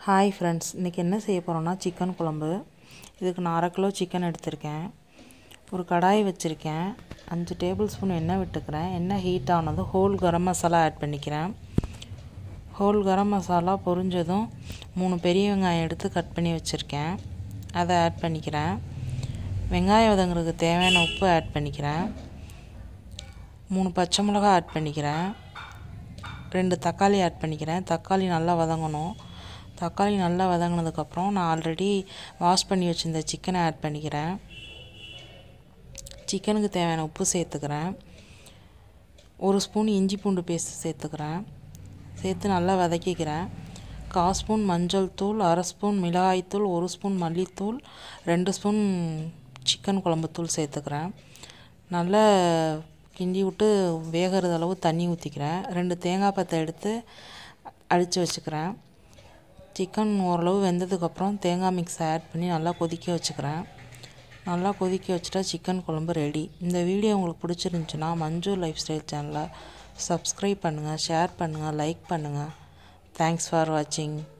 hi friends இன்றைக்கி என்ன செய்ய போகிறோன்னா சிக்கன் குழம்பு இதுக்கு நான் அரை கிலோ சிக்கன் எடுத்திருக்கேன் ஒரு கடாய் வச்சுருக்கேன் அஞ்சு டேபிள் ஸ்பூன் எண்ணெய் விட்டுக்கிறேன் எண்ணெய் ஹீட் ஆனதும் ஹோல் கரம் மசாலா ஆட் பண்ணிக்கிறேன் ஹோல் கரம் மசாலா பொரிஞ்சதும் மூணு பெரிய வெங்காயம் எடுத்து கட் பண்ணி வச்சுருக்கேன் அதை ஆட் பண்ணிக்கிறேன் வெங்காயம் வதங்குறதுக்கு தேவையான உப்பு ஆட் பண்ணிக்கிறேன் மூணு பச்சை மிளகா ஆட் பண்ணிக்கிறேன் ரெண்டு தக்காளி ஆட் பண்ணிக்கிறேன் தக்காளி நல்லா வதங்கணும் தக்காளி நல்லா வதங்கினதுக்கப்புறம் நான் ஆல்ரெடி வாஷ் பண்ணி வச்சுருந்த சிக்கனை ஆட் பண்ணிக்கிறேன் சிக்கனுக்கு தேவையான உப்பு சேர்த்துக்கிறேன் ஒரு ஸ்பூன் இஞ்சி பூண்டு பேஸ்ட் சேர்த்துக்கிறேன் சேர்த்து நல்லா வதக்கிக்கிறேன் கால் ஸ்பூன் மஞ்சள் தூள் அரை ஸ்பூன் மிளகாய்த்தூள் ஒரு ஸ்பூன் மல்லித்தூள் ரெண்டு ஸ்பூன் சிக்கன் குழம்பு தூள் சேர்த்துக்கிறேன் நல்லா கிண்டி விட்டு வேகிறது அளவு தண்ணி ஊற்றிக்கிறேன் ரெண்டு தேங்காய் பத்தை எடுத்து அடித்து வச்சுக்கிறேன் சிக்கன் ஓரளவு வெந்ததுக்கப்புறம் தேங்காய் மிக்ஸ் ஆட் பண்ணி நல்லா கொதிக்க வச்சுக்கிறேன் நல்லா கொதிக்க வச்சுட்டா சிக்கன் குழம்பு ரெடி இந்த வீடியோ உங்களுக்கு பிடிச்சிருந்துச்சுன்னா மஞ்சு லைஃப் ஸ்டைல் சேனலை சப்ஸ்கிரைப் பண்ணுங்கள் ஷேர் பண்ணுங்கள் லைக் பண்ணுங்கள் தேங்க்ஸ் ஃபார் வாட்சிங்